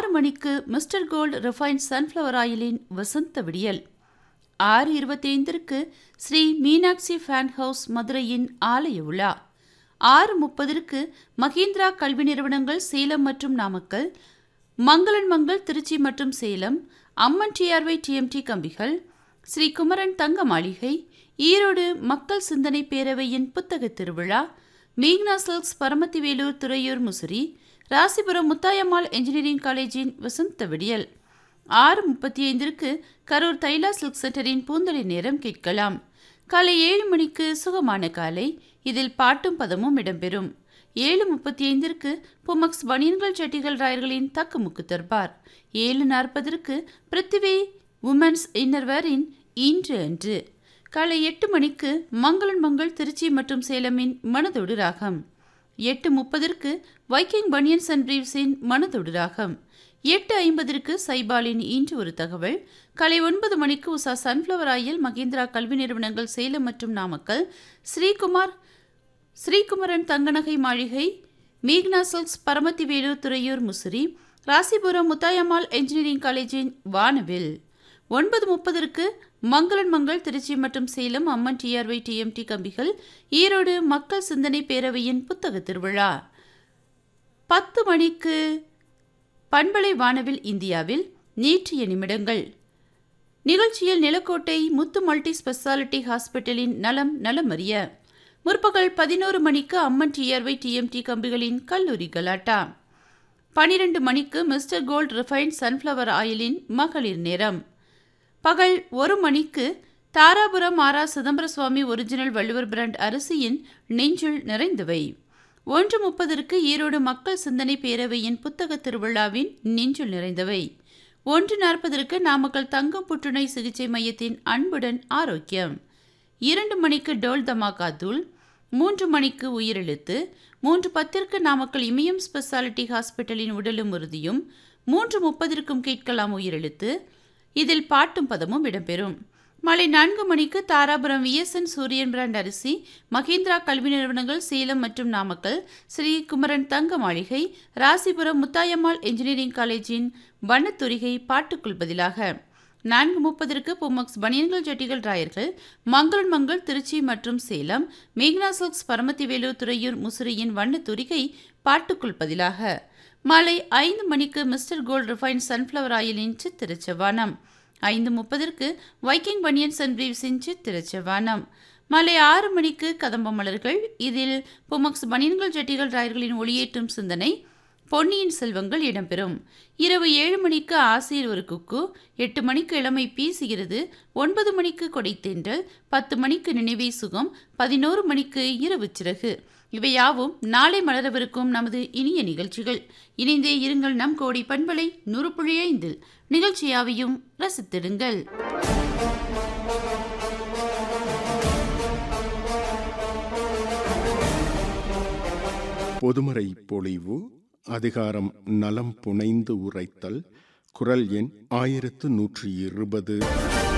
ஆறு மணிக்கு Mister Gold refined sunflower ஆயிலின் வசந்த விடியல் ஆறு இருபத்தைந்திற்கு ஸ்ரீ மீனாட்சி ஃபேன் ஹவுஸ் மதுரையின் ஆலய விழா ஆறு முப்பதற்கு மகேந்திரா கல்வி நிறுவனங்கள் சேலம் மற்றும் நாமக்கல் மங்களன் மங்கள் திருச்சி மற்றும் சேலம் அம்மன் டிஆர்ஒய் டிஎம்டி கம்பிகள் ஸ்ரீ குமரன் தங்க மாளிகை ஈரோடு மக்கள் சிந்தனை பேரவையின் புத்தக திருவிழா மீக்னா சில்க்ஸ் பரமத்திவேலூர் துறையூர் முசிறி ராசிபுரம் முத்தாயம்மாள் என்ஜினியரிங் காலேஜின் வசந்த விடியல் ஆறு முப்பத்தி ஐந்திற்கு கரூர் தைலா சில்க் சென்டரின் பூந்தொழி நேரம் கேட்கலாம் காலை ஏழு மணிக்கு சுகமான காலை இதில் பாட்டும் பதமும் இடம்பெறும் ஏழு முப்பத்தி ஐந்திற்கு புமக்ஸ் பனியன்கள் செட்டிகள் ராயர்களின் தக்குமுக்கு தர்பார் ஏழு நாற்பதற்கு பிருத்திவி உமன்ஸ் இன்னர்வேரின் இன்று அன்று காலை எட்டு மணிக்கு மங்களன் மங்கள் திருச்சி மற்றும் சேலமின் மனதொடு ராகம் எட்டு முப்பதற்கு வைக்கிங் பனியன்ஸ் அண்ட் பிரீவ்ஸின் மனதொடு ராகம் எட்டு ஐம்பதற்கு சைபாலின் இன்று ஒரு தகவல் காலை ஒன்பது மணிக்கு உஷா சன்ஃப்ளவர் ஆயில் மகேந்திரா கல்வி நிறுவனங்கள் சேலம் மற்றும் நாமக்கல் ஸ்ரீகுமார் ஸ்ரீகுமரன் தங்கநகை மாளிகை மீக்னா சில்க்ஸ் பரமத்திவேலூர் துறையூர் முசிறி ராசிபுரம் முத்தாயம்மாள் என்ஜினியரிங் காலேஜின் வானவில் ஒன்பது முப்பதற்கு மங்களன் மங்கள் திருச்சி மற்றும் சேலம் அம்மன் டிஆர்ஒய் டிஎம்டி கம்பிகள் ஈரோடு மக்கள் சிந்தனை பேரவையின் புத்தக திருவிழா பத்து மணிக்கு பண்பலை வானவில் இந்தியாவில் நேற்றைய நிமிடங்கள் நிகழ்ச்சியில் நிலக்கோட்டை முத்து மல்டி ஸ்பெஷாலிட்டி ஹாஸ்பிட்டலின் நலம் நலமறிய முற்பகல் பதினோரு மணிக்கு அம்மன் டிஆர்ஒய் டிஎம்டி கம்பிகளின் கல்லூரி கலாட்டா பனிரெண்டு மணிக்கு மிஸ்டர் கோல்ட் ரிஃபைன்ட் சன்ஃப்ளவர் ஆயிலின் மகளிர் நேரம் பகல் ஒரு மணிக்கு தாராபுரம் ஆரா சிதம்பர சுவாமி ஒரிஜினல் வள்ளுவர் பிராண்ட் அரிசியின் நெஞ்சில் நிறைந்தவை ஒன்று முப்பதற்கு ஈரோடு மக்கள் சிந்தனை பேரவையின் புத்தக திருவிழாவின் நெஞ்சில் நிறைந்தவை ஒன்று நாற்பதற்கு நாமக்கல் தங்கம் புற்றுநோய் சிகிச்சை மையத்தின் அன்புடன் ஆரோக்கியம் இரண்டு மணிக்கு டோல் தமாகா தூள் மூன்று மணிக்கு உயிரெழுத்து மூன்று பத்திற்கு நாமக்கல் இமயம் ஸ்பெஷாலிட்டி ஹாஸ்பிட்டலின் உடலும் உறுதியும் மூன்று முப்பதற்கும் கேட்கலாம் உயிரெழுத்து இதில் பாட்டும் பதமும் இடம்பெறும் மாலை நான்கு மணிக்கு தாராபுரம் விஎஸ்என் சூரியன் பிராண்ட் அரிசி மகேந்திரா கல்வி நிறுவனங்கள் சேலம் மற்றும் நாமக்கல் ஸ்ரீ குமரன் தங்க மாளிகை ராசிபுரம் முத்தாயம்மாள் என்ஜினியரிங் காலேஜின் வண்ணத்துரிகை பாட்டுக்குள் பதிலாக நான்கு முப்பதற்கு புமக்ஸ் பனியன்கள் ஜட்டிகள் ராயர்கள் மங்களன் மங்கள் திருச்சி மற்றும் சேலம் மேக்னா சில்க்ஸ் பரமத்திவேலூர் துறையூர் முசிறியின் வண்ணத்துரிகை பாட்டுக்குள் பதிலாக மாலை ஐந்து மணிக்கு மிஸ்டர் கோல்ட் ரிஃபைன் சன்ஃப்ளவர் ஆயிலின் சித்திரச்சவானம் ஐந்து முப்பதற்கு வைக்கிங் பனியன் சன் பிரீவ்ஸின் சித்திரச்சவானம் மாலை ஆறு மணிக்கு கதம்ப மலர்கள் இதில் புமக்ஸ் பனியன்கள் ஜட்டிகள் ராயர்களின் ஒளியேற்றும் சிந்தனை பொன்னியின் செல்வங்கள் இடம்பெறும் இரவு ஏழு மணிக்கு ஆசிரியர் ஒரு குக்கு எட்டு மணிக்கு இளமை பீசுகிறது ஒன்பது மணிக்கு கொடைத்தேன்றல் பத்து மணிக்கு நினைவே சுகம் பதினோரு மணிக்கு இரவு சிறகு இவையாவும் நாளை மலரவிருக்கும் நமது இனிய நிகழ்ச்சிகள் இணைந்தே இருங்கள் நம் கோடி பண்பலை நூறு புள்ளி ஐந்தில் நிகழ்ச்சியாவையும் ரசித்திடுங்கள் பொதுமறை பொழிவு அதிகாரம் நலம் புனைந்து உரைத்தல் குரல் எண் ஆயிரத்து நூற்றி இருபது